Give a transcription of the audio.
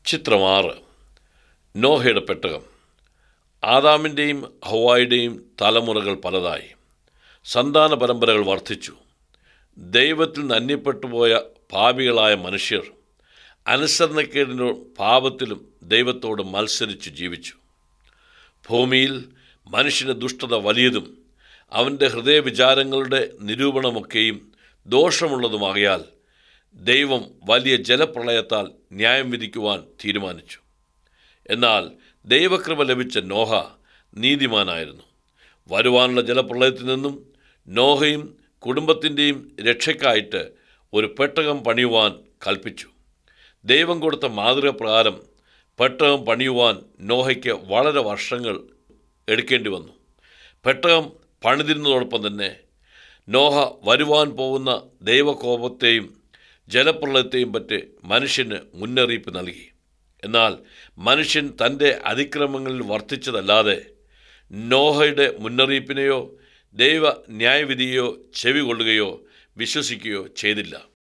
ചിത്രമാറ് നോഹയുടെ പെട്ടകം ആദാമിൻ്റെയും ഹവായുടെയും തലമുറകൾ പലതായി സന്താന പരമ്പരകൾ വർദ്ധിച്ചു ദൈവത്തിൽ നിന്ന് അന്യപ്പെട്ടുപോയ പാപികളായ മനുഷ്യർ അനുസരണക്കേടിനും പാപത്തിലും ദൈവത്തോട് മത്സരിച്ച് ജീവിച്ചു ഭൂമിയിൽ മനുഷ്യൻ്റെ ദുഷ്ടത വലിയതും അവൻ്റെ ഹൃദയവിചാരങ്ങളുടെ നിരൂപണമൊക്കെയും ദോഷമുള്ളതുമാകയാൽ ദൈവം വലിയ ജലപ്രളയത്താൽ ന്യായം വിധിക്കുവാൻ തീരുമാനിച്ചു എന്നാൽ ദൈവകൃപ ലഭിച്ച നോഹ നീതിമാനായിരുന്നു വരുവാനുള്ള ജലപ്രളയത്തിൽ നിന്നും നോഹയും കുടുംബത്തിൻ്റെയും രക്ഷയ്ക്കായിട്ട് ഒരു പെട്ടകം പണിയുവാൻ കൽപ്പിച്ചു ദൈവം കൊടുത്ത മാതൃക പ്രകാരം പെട്ടകം പണിയുവാൻ നോഹയ്ക്ക് വളരെ വർഷങ്ങൾ എടുക്കേണ്ടി വന്നു പെട്ടകം പണിതിരുന്നതോടൊപ്പം തന്നെ നോഹ വരുവാൻ പോകുന്ന ദൈവകോപത്തെയും ജലപ്രളയത്തെയും പറ്റി മനുഷ്യന് മുന്നറിയിപ്പ് നൽകി എന്നാൽ മനുഷ്യൻ തൻ്റെ അതിക്രമങ്ങളിൽ വർദ്ധിച്ചതല്ലാതെ നോഹയുടെ മുന്നറിയിപ്പിനെയോ ദൈവ ന്യായവിധിയോ ചെവി കൊള്ളുകയോ വിശ്വസിക്കുകയോ ചെയ്തില്ല